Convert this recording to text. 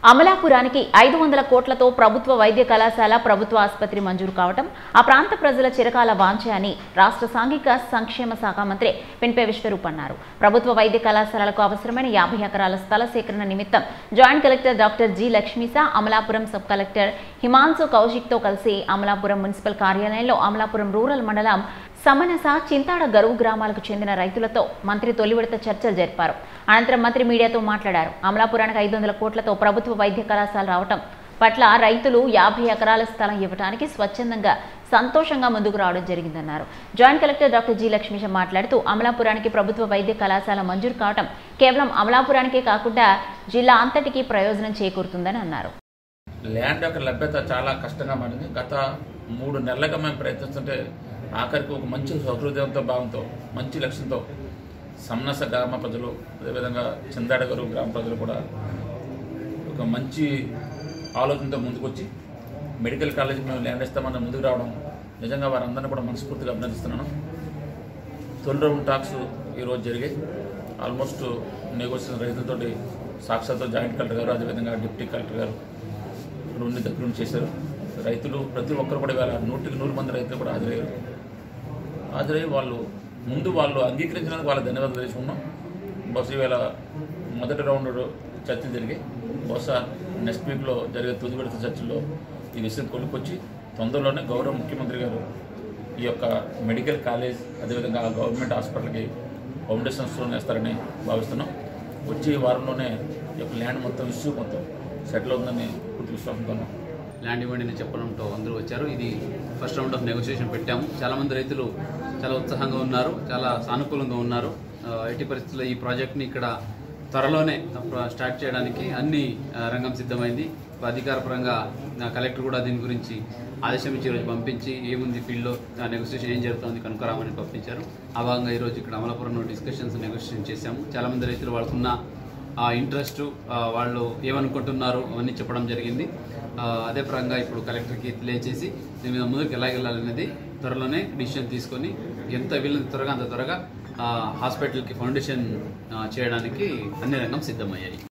అమలాపురానికి ఐదు వందల కోట్లతో ప్రభుత్వ వైద్య కళాశాల ప్రభుత్వ ఆసుపత్రి మంజూరు కావటం ఆ ప్రాంత ప్రజల చిరకాల వాంఛ అని రాష్ట్ర సాంఘిక సంక్షేమ శాఖ మంత్రి పెన్పే విశ్వరూప్ అన్నారు ప్రభుత్వ వైద్య కళాశాలలకు అవసరమైన యాభై ఎకరాల స్థల సేకరణ నిమిత్తం joint collector doctor G Lakshmisha Amalapuram sub collector Himanshu కౌశిక్తో కలిసి అమలాపురం మున్సిపల్ కార్యాలయంలో అమలాపురం రూరల్ మండలం సమనస చింతాడ గరువు గ్రామాలకు చెందిన రైతులతో మంత్రి తొలి విడత చర్చలు జరిపారు అనంతరం మంత్రి మీడియాతో మాట్లాడారు అమలాపురానికి ఐదు వందల కోట్లతో ప్రభుత్వ వైద్య కళాశాల రావటం పట్ల రైతులు యాభై ఎకరాల స్థలం ఇవ్వడానికి స్వచ్ఛందంగా సంతోషంగా ముందుకు రావడం జరిగిందన్నారు joint collector doctor G Lakshmisha మాట్లాడుతూ అమలాపురానికి ప్రభుత్వ వైద్య కళాశాల మంజూరు కావటం కేవలం అమలాపురానికే కాకుండా జిల్లా అంతటికీ ప్రయోజనం చేకూరుతుందని అన్నారు ల్యాండ్ యొక్క లభ్యత చాలా కష్టంగా మారింది గత మూడు నెలలుగా మేము ప్రయత్నిస్తుంటే ఆఖరికి ఒక మంచి సహృదయంతో భావంతో మంచి లక్ష్యంతో సన్నస గ్రామ ప్రజలు అదేవిధంగా చిందాడగరు గ్రామ ప్రజలు కూడా ఒక మంచి ఆలోచనతో ముందుకొచ్చి మెడికల్ కాలేజీకి మేము ల్యాండ్ ఇస్తామని ముందుకు రావడం నిజంగా వారందరినీ కూడా మనస్ఫూర్తిగా అభినందిస్తున్నాను తొలి రౌండ్ టాక్స్ ఈరోజు జరిగాయి ఆల్మోస్ట్ నెగోషియేషన్ రైతులతోటి సాక్షాత్తు జాయింట్ కలెక్టర్ గారు అదేవిధంగా డిప్యూటీ కలెక్టర్ గారు రెండు దగ్గరుండి చేశారు రైతులు ప్రతి ఒక్కరు కూడా ఇవాళ నూటికి నూరు మంది రైతులు కూడా హాజరయ్యారు హాజరయ్యి వాళ్ళు ముందు వాళ్ళు అంగీకరించినందుకు వాళ్ళ ధన్యవాదాలు తెలుసుకున్నాం బహుశా ఇవాళ మొదటి రౌండ్ చర్చలు జరిగాయి బహుశా నెక్స్ట్ వీక్లో జరిగే తుది విడత చర్చల్లో ఈ విషయం కొనుక్కొచ్చి తొందరలోనే గౌరవ ముఖ్యమంత్రి గారు ఈ యొక్క మెడికల్ కాలేజ్ అదేవిధంగా ఆ గవర్నమెంట్ హాస్పిటల్కి ఫౌండేషన్ స్టోన్ వేస్తారని భావిస్తున్నాం వచ్చే వారంలోనే ఈ యొక్క ల్యాండ్ మొత్తం ఇష్యూ మొత్తం సెటిల్ అవుతుందని పూర్తి విశ్వాసంతో ఉన్నాం ల్యాండ్ ఇవ్వండి అని చెప్పడంతో అందరూ వచ్చారు ఇది ఫస్ట్ రౌండ్ ఆఫ్ నెగోషియేషన్ పెట్టాము చాలా మంది రైతులు చాలా ఉత్సాహంగా ఉన్నారు చాలా సానుకూలంగా ఉన్నారు ఆ, ఎట్టి పరిస్థితుల్లో ఈ ప్రాజెక్ట్ని ఇక్కడ త్వరలోనే ప్ర- స్టార్ట్ చేయడానికి అన్ని ఆ, రంగం సిద్ధమైంది అధికారపరంగా ఆ, కలెక్టర్ కూడా దీని గురించి ఆదేశం ఇచ్చి ఈరోజు పంపించి ఏముంది ఫీల్డ్లో నెగోషియేషన్ ఏం జరుగుతుంది కనుక్కరామని పంపించారు ఆ భాగంగా ఈరోజు ఇక్కడ అమలాపురంలో డిస్కషన్స్ నెగోషియేషన్ చేశాము చాలా మంది రైతులు వాళ్ళకున్న ఆ ఇంట్రెస్ట్ వాళ్ళు ఏమనుకుంటున్నారు అవన్నీ చెప్పడం జరిగింది ఆ, అదే పరంగా ఇప్పుడు కలెక్టర్కి తెలియజేసి దీని మీద ముందుకు ఎలా వెళ్ళాలనేది త్వరలోనే డిసిషన్ తీసుకొని ఎంత వీళ్ళని త్వరగా అంత త్వరగా ఆ, హాస్పిటల్కి ఫౌండేషన్ ఆ, చేయడానికి అన్ని రంగం సిద్ధమయ్యాయి